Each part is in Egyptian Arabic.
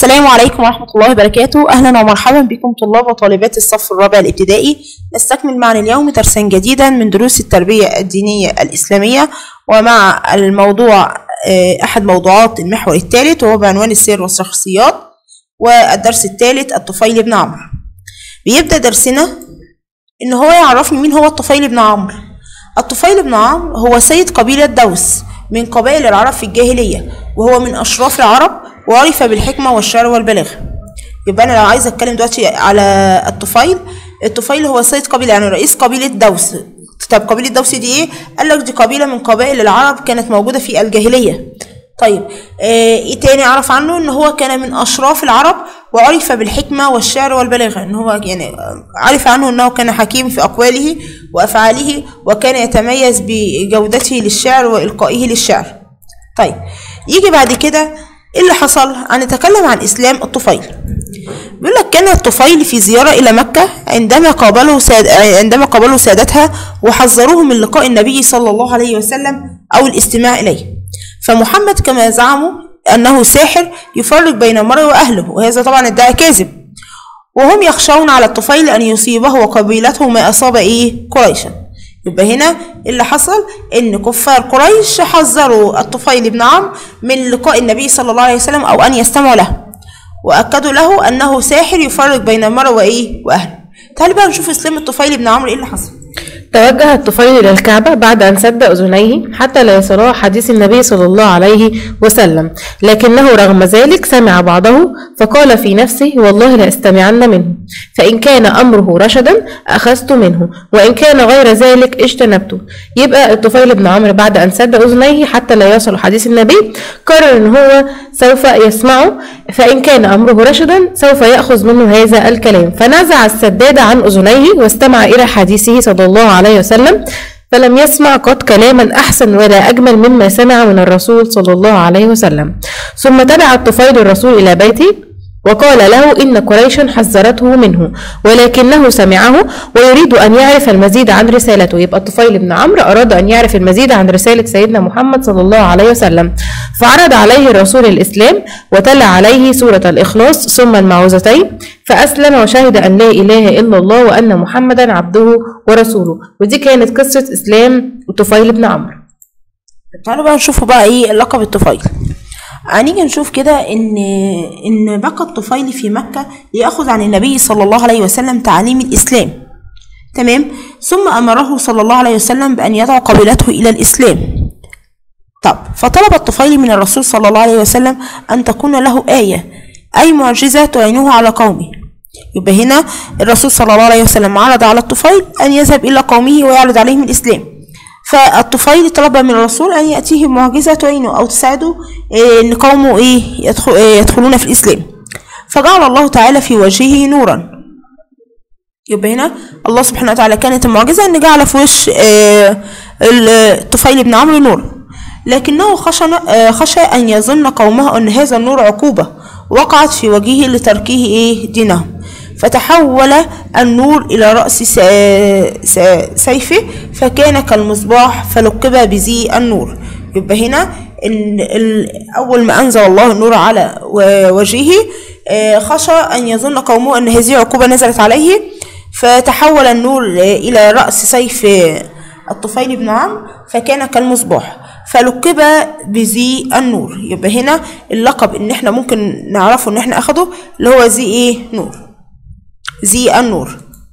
السلام عليكم ورحمة الله وبركاته أهلا ومرحبا بكم طلاب وطالبات الصف الرابع الابتدائي نستكمل معنا اليوم درسا جديدا من دروس التربية الدينية الإسلامية ومع الموضوع آه، أحد موضوعات المحور الثالث وهو بعنوان السير والشخصيات والدرس الثالث الطفيل بن عمرو بيبدأ درسنا إن هو يعرفني مين هو الطفيل بن عمرو الطفيل بن عمرو هو سيد قبيلة دوس من قبائل العرب في الجاهلية وهو من أشراف العرب وعرف بالحكمة والشعر والبلاغة يبقى أنا لو عايز أتكلم دلوقتي على الطفيل الطفيل هو سيد قبيلة يعني رئيس قبيلة دوس طب قبيلة دوس دي إيه؟ قال لك دي قبيلة من قبائل العرب كانت موجودة في الجاهلية طيب آه، ايه تاني اعرف عنه ان هو كان من اشراف العرب وعرف بالحكمه والشعر والبلاغه ان هو يعني آه، عرف عنه انه كان حكيم في اقواله وافعاله وكان يتميز بجودته للشعر والقائه للشعر طيب يجي بعد كده ايه اللي حصل هنتكلم عن اسلام الطفيل بيقول لك كان الطفيل في زياره الى مكه عندما قابلوا ساد... عندما قابلوا سادتها وحذروه من لقاء النبي صلى الله عليه وسلم او الاستماع اليه فمحمد كما زعموا أنه ساحر يفرق بين المرء وأهله وهذا طبعا ادعاء كاذب وهم يخشون على الطفيل أن يصيبه وقبيلته ما أصاب إيه قريشا يبقى هنا اللي حصل ان كفار قريش حذروا الطفيل بن عمرو من لقاء النبي صلى الله عليه وسلم او ان يستمعوا له واكدوا له انه ساحر يفرق بين المرء وايه واهله تعالوا بقى نشوف اسلام الطفيل بن عمرو ايه اللي حصل توجه الطفيل إلى الكعبة بعد أن سد أذنيه حتى لا يصلاه حديث النبي صلى الله عليه وسلم لكنه رغم ذلك سمع بعضه فقال في نفسه والله لأستمعن منه فإن كان أمره رشدا أخذت منه وإن كان غير ذلك اجتنبته يبقى الطفيل بن عمرو بعد أن سد أذنيه حتى لا يصل حديث النبي قرر أن هو سوف يسمعه فإن كان أمره رشدا سوف يأخذ منه هذا الكلام فنزع السداد عن أذنيه واستمع إلى حديثه صلى الله عليه وسلم فلم يسمع قط كلاما أحسن ولا أجمل مما سمع من الرسول صلى الله عليه وسلم ثم تبع الطفيل الرسول إلى بيته وقال له إن قريشا حذرته منه ولكنه سمعه ويريد أن يعرف المزيد عن رسالته يبقى الطفيل بن عمرو أراد أن يعرف المزيد عن رسالة سيدنا محمد صلى الله عليه وسلم فعرض عليه الرسول الإسلام وتلا عليه سورة الإخلاص ثم المعوذتين فأسلم وشهد أن لا إله إلا الله وأن محمدا عبده ورسوله ودي كانت قصة إسلام الطفيل بن عمرو تعالوا بقى نشوفوا بقى ايه لقب الطفيل هنيجي نشوف كده ان ان بقى الطفيل في مكة ليأخذ عن النبي صلى الله عليه وسلم تعاليم الإسلام تمام ثم أمره صلى الله عليه وسلم بأن يدعو قبيلته إلى الإسلام طب فطلب الطفيل من الرسول صلى الله عليه وسلم أن تكون له آية أي معجزة تعينه على قومه يبقى هنا الرسول صلى الله عليه وسلم عرض على الطفيل أن يذهب إلى قومه ويعرض عليهم الإسلام فالطفيل طلب من الرسول أن يأتيه معجزة تعينه أو تساعده إيه، إن قومه إيه يدخل إيه، يدخلون في الإسلام فجعل الله تعالى في وجهه نورا يبقى هنا الله سبحانه وتعالى كانت المعجزة أن جعل في وش آه، الطفيل بن عمرو نور لكنه خشى آه، خشى أن يظن قومه أن هذا النور عقوبة وقعت في وجهه لتركه إيه دينهم فتحول النور إلى رأس سا- سا- سيفه فكان كالمصباح فلقب بذي النور يبقى هنا إن ال- أول ما أنزل الله النور على و- وجهه آه، خشى أن يظن قومه أن هذه عقوبة نزلت عليه فتحول النور آه، إلى رأس سيف آه، الطفيل بن عمرو فكان كالمصباح فلقب بذي النور يبقى هنا اللقب ان احنا ممكن نعرفه ان احنا اخده اللي هو ذي ايه نور ذي النور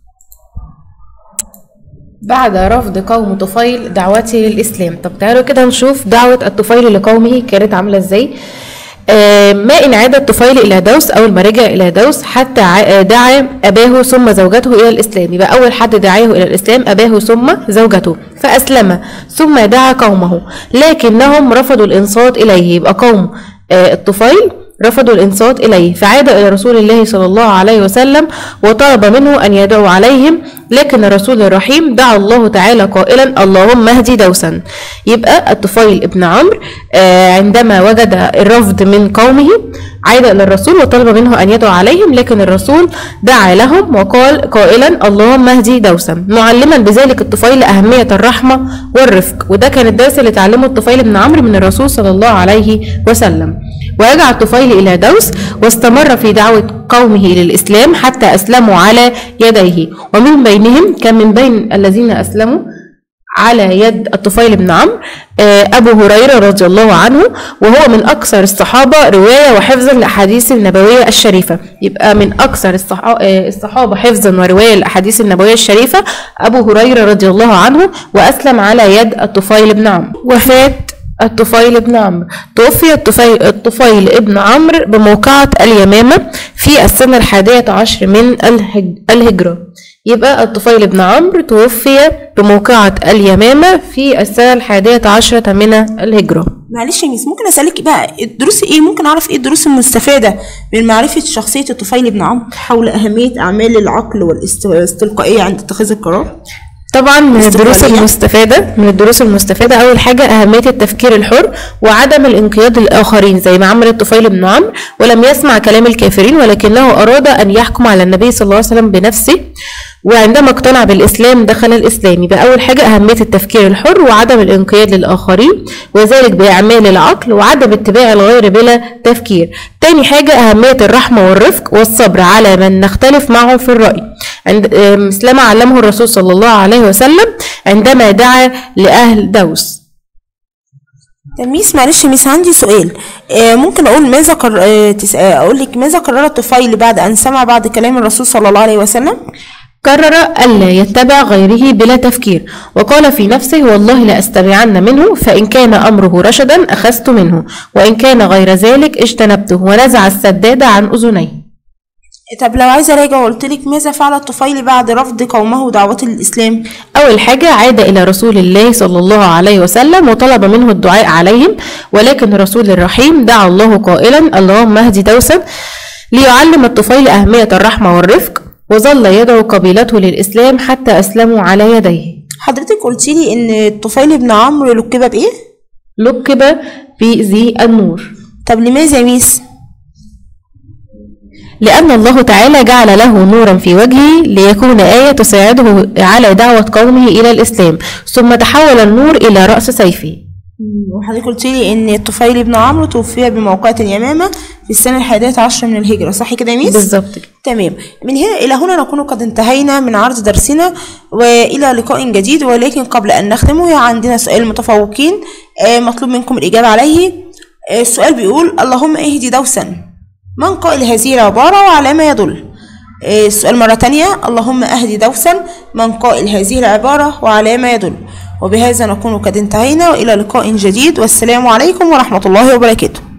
بعد رفض قوم طفيل دعوته للإسلام طب تعالوا كده نشوف دعوة الطفيل لقومه كانت عاملة ازاي آه، ما إن عاد الطفيل إلى دوس أول ما رجع إلى دوس حتى ع- دعا أباه ثم زوجته إلى الإسلام يبقى أول حد دعاه إلى الإسلام أباه ثم زوجته فأسلم ثم دعا قومه لكنهم رفضوا الإنصات إليه يبقى قوم آه، الطفيل رفضوا الإنصات إليه فعاد إلى رسول الله صلى الله عليه وسلم وطلب منه أن يدعو عليهم لكن الرسول الرحيم دعا الله تعالى قائلا اللهم اهدي دوسا يبقى الطفيل ابن عمرو آه، عندما وجد الرفض من قومه عاد إلى الرسول وطلب منه أن يدعو عليهم لكن الرسول دعا لهم وقال قائلا اللهم اهدي دوسا معلما بذلك الطفيل أهمية الرحمة والرفق وده كان الدرس اللي اتعلمه الطفيل بن عمرو من الرسول صلى الله عليه وسلم ورجع الطفيل إلى دوس واستمر في دعوة قومه للإسلام حتى أسلموا على يديه ومن بينهم كان من بين الذين أسلموا على يد الطفيل بن عمرو آه، أبو هريرة رضي الله عنه وهو من أكثر الصحابة رواية وحفظا للأحاديث النبوية الشريفة يبقى من أكثر الصحا- آه، الصحابة حفظا ورواية للأحاديث النبوية الشريفة أبو هريرة رضي الله عنه وأسلم على يد الطفيل بن عمرو وفاة الطفيل بن عمرو توفي الطفيل, الطفيل ابن عمرو بموقعة اليمامة في السنة الحادية عشر من الهج الهجرة يبقى الطفيل بن عمرو توفي بموقعة اليمامة في السنة الحادية عشرة من الهجرة معلش يا ميس ممكن اسالك بقى الدروس ايه ممكن اعرف ايه الدروس المستفاده من معرفه شخصيه الطفيل بن عمرو حول اهميه اعمال العقل والاستلقائيه عند اتخاذ القرار طبعا من الدروس استقلالية. المستفادة من الدروس المستفادة أول حاجة أهمية التفكير الحر وعدم الانقياد للآخرين زي ما عمل الطفيل بن عمرو ولم يسمع كلام الكافرين ولكنه أراد أن يحكم على النبي صلى الله عليه وسلم بنفسه وعندما اقتنع بالإسلام دخل الإسلام يبقى أول حاجة أهمية التفكير الحر وعدم الانقياد للآخرين وذلك بإعمال العقل وعدم اتباع الغير بلا تفكير تاني حاجة أهمية الرحمة والرفق والصبر على من نختلف معه في الرأي عند آه، مثلما علمه الرسول صلى الله عليه وسلم عندما دعا لأهل دوس طب ميس معلش يا ميس عندي سؤال آه ممكن اقول ماذا قر... آه تس... آه اقول لك ماذا قرر الطفيل بعد ان سمع بعد كلام الرسول صلى الله عليه وسلم قرر ألا يتبع غيره بلا تفكير وقال في نفسه والله لأستبعن منه فإن كان أمره رشدا أخذت منه وإن كان غير ذلك اجتنبته ونزع السداد عن أذنيه طب لو عايزه اراجع قلت لك ماذا فعل الطفيل بعد رفض قومه دعوته للاسلام أول حاجة عاد إلى رسول الله صلى الله عليه وسلم وطلب منه الدعاء عليهم ولكن الرسول الرحيم دعا الله قائلا اللهم اهد دوسا ليعلم الطفيل أهمية الرحمة والرفق وظل يدعو قبيلته للإسلام حتى أسلموا على يديه حضرتك قلت لي ان الطفيل بن عمرو لقب بايه لقب بذي النور طب لماذا يا ميس لأن الله تعالى جعل له نورا في وجهه ليكون آية تساعده على دعوة قومه إلى الإسلام ثم تحول النور إلى رأس سيفه وحضرتك قلت لي ان الطفيل بن عمرو توفي بموقعة اليمامة في السنة الحادية عشر من الهجرة صح كده يا ميس؟ بالظبط كده. تمام من هنا إلى هنا نكون قد انتهينا من عرض درسنا وإلى لقاء جديد ولكن قبل أن نختمه عندنا سؤال متفوقين آه، مطلوب منكم الإجابة عليه آه، السؤال بيقول اللهم اهدي دوسا من قائل هذه العبارة وعلى ما يدل آه، السؤال مرة تانية اللهم أهدي دوسا من قائل هذه العبارة وعلى ما يدل وبهذا نكون قد انتهينا وإلى لقاء جديد والسلام عليكم ورحمة الله وبركاته